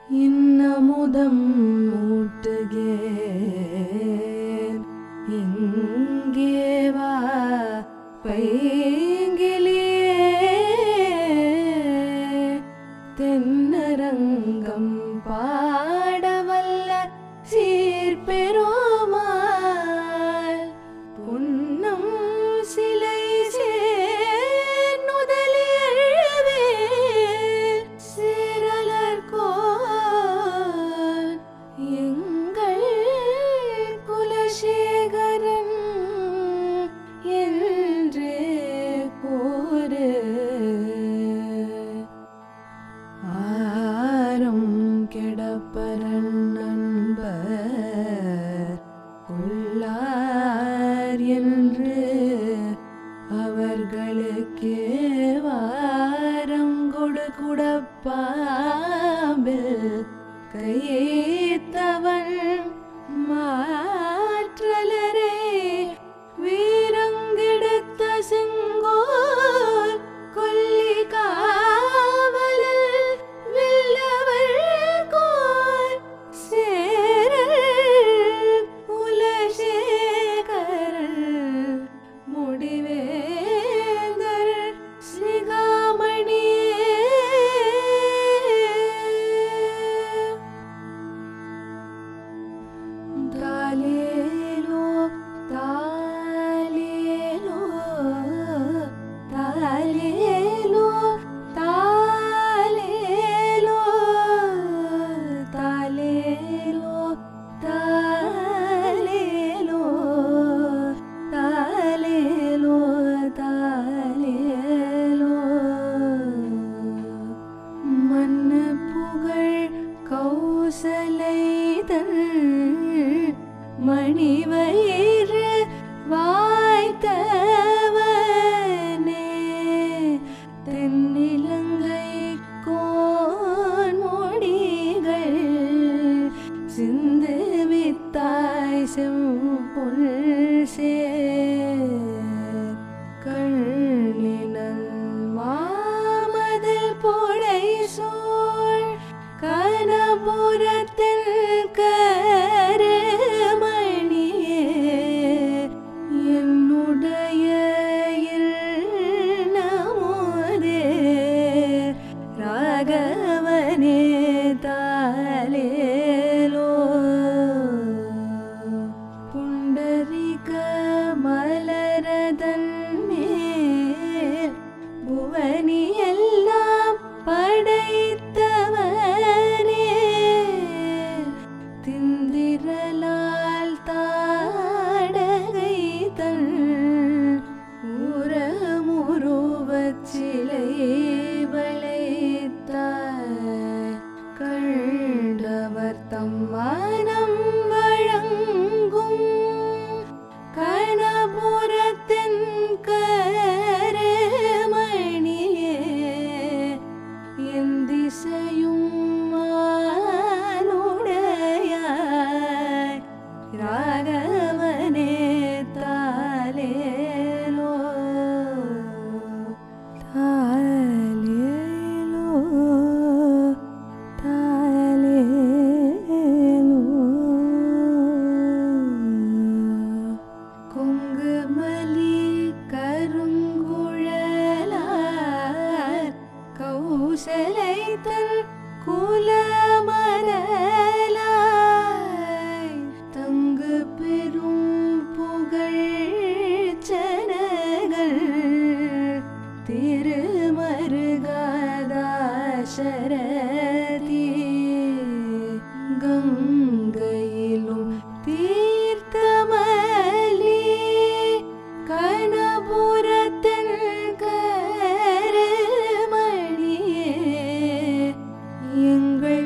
இன்னமுதம் மூட்டுகேன் இங்கே வா பைங்கிலியே தென்னரங்கம் பாடவல்ல சீர்பெருமாள் பொன்னம் சிலை சேர்நுதலியழ்வே சேரலர் கோல் எங்கள் குலசேகரன் என்றே கூறு ஆரும் கெடப்பரன் நண்பர் உள்ளார் என்று அவர்களுக்கே வாரம் கொடு குடப்பாம்பில் கையேத்தவன் மாற்றலரே வீரங்கெடுத்த செங்கோல் கொல்லி காவலல் வில்லவர் கோல் சேரல் உலசேகரல் முடிவேந்தர் சிகாமணியே தாலேலோ தாலேலோ தாலேலோ தாலேலோ தாலேலோ தாலேலோ தாலேலோ தாலேலோ மண்ணு புகழ் கௌசலைதன் மணிவயிறு வாய்த்தவனே தென்னிலங்கை கோன் மொழிகள் சிந்து வித்தாய் செம்பொல் சேர் கண்ணினல் மாமதில் புடை சூழ் கனபுரத்தில் கருமணியே என்னுடைய நமோதே ராகவனே தாலேலோ புண்டரிக மலரதன் மேல் புவனி எல்லாம் படைத்தவனே திந்திரலால் தாடகை தன் ஊரமுருவச் சிலை வளைத்தாய் கண்டவர் தம் மனம் வழங்கும் கனபுரத்தின் கருமணியே என் திசையும் மானுடையாய் ராகவனே தாலேலோ தாலேலோ தாலேலோ கொங்கு மலி கருங்குழலார் கௌசலை தன் குலமரலாய் தங்கு பெரும் புகழ் சனகள் திருமருகாதாசரதி கங்கையிலும் தீர்த்தமலி கனபுரத்தின் கருமணியே எங்கள்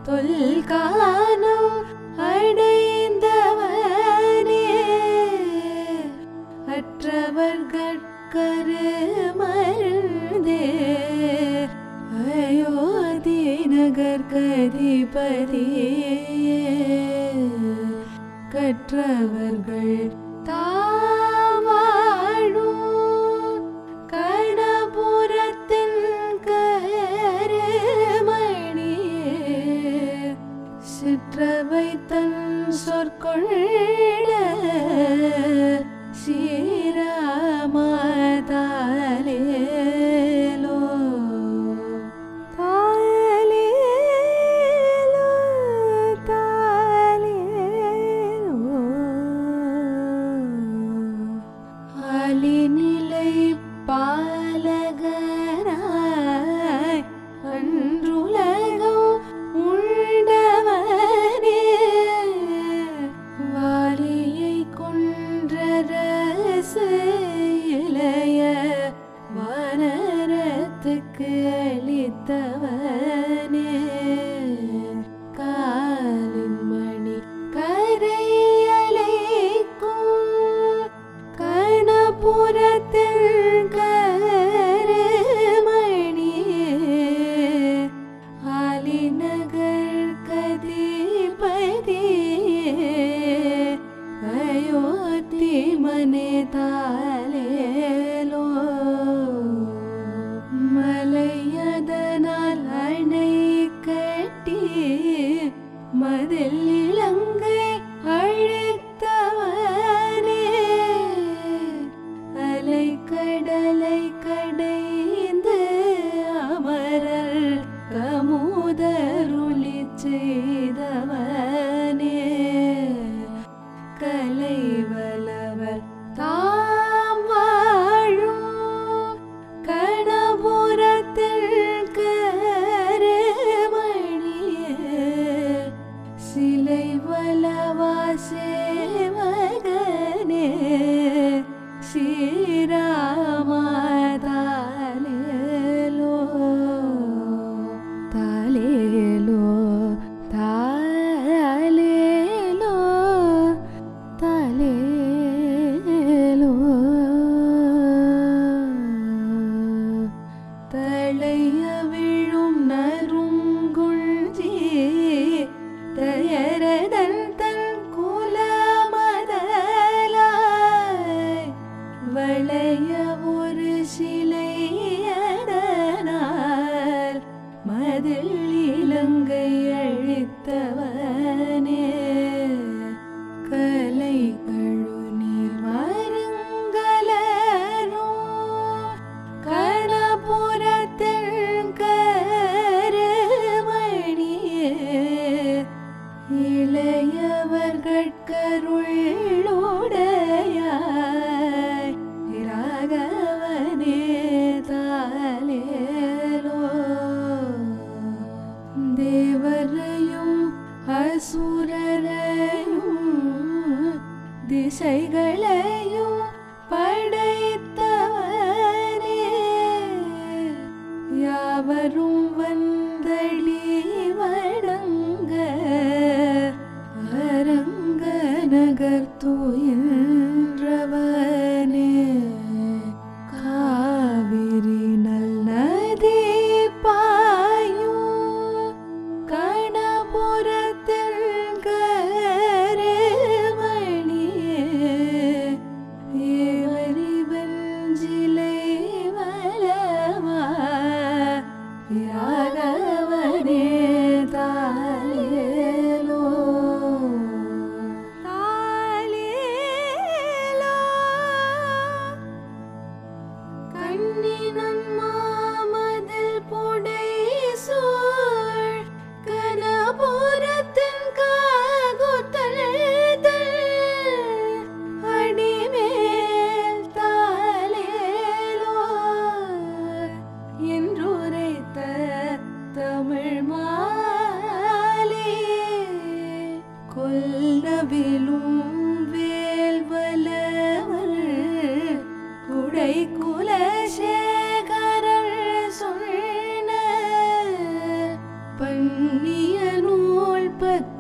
தொல்கானம் அடைந்தவனே அற்றவர்கட்கரு மருந்தே அயோத்தி நகர் கதிபதியே கற்றவர்கள் தாவாழும் கணபுரத்தின் கருமணியே சிற்றவை தன் சொற்கொள்ள சீராமதாலேலோ தாலேலோ தாலேலோ அலிநிலை பாலகராய் அன்றுலகம் உண்டவனே வாலியை கொன்றரசு இளைய வானரத்துக்கு அளித்தவனே காலின் மணி கரையலைக்கும் கணபுரத்தில் கருமணியே ஆலிநகர் கதிபதியே அயோத்தி மனே தாலேலோ மலையதனால் அணை கட்டி மதில் இலங்கை அழைத்தவனே அலை கடலை கடைந்து அமரர் கமுதருளி செய்தவனே கலை வலவர் தாம் வாழும் கணபுரத்தில் கருமணியே சிலை வலவா சேவகனே ஸ்ரீராமதாலேலோ தாலேலோ தாலேலோ தாலேலோ தளைய விழும் நறுங்குஞ்சி தயரதன் தன் குலமதலாய் வளைய ஒரு சிலையதனால் மதில் இலங்கை அழித்தவனே கலை கழுநீர் மருங்கலரும் கணபுரத்தில் கருமணியே இளையவர்கட்கருளுடையாய் ராகவனே தாலேலோ தேவரையும் அசுரரையும் திசைகளையும் படைத்தவனே யாவரும் வந்தடி வணங்க அரங்க நகர் தூயின்றவனே காவிரி நல்லதே பாயும் கணபுரத்தில் கருமணியே ஏவரிவன் ஜிலை வலவா ராகவனே தாலேலோ தாலேலோ கண்ணினன் மாமதில் புடை சூழ் கனபுரத்தின் காகுத்தல் அடிமேல் தாலேலோ என்றுரைத்த தமிழ் மாலே கொல்லவிலும் வேல்வலவர் குடை குலசேகரர் சொன்ன பன்னியனூர் பத்து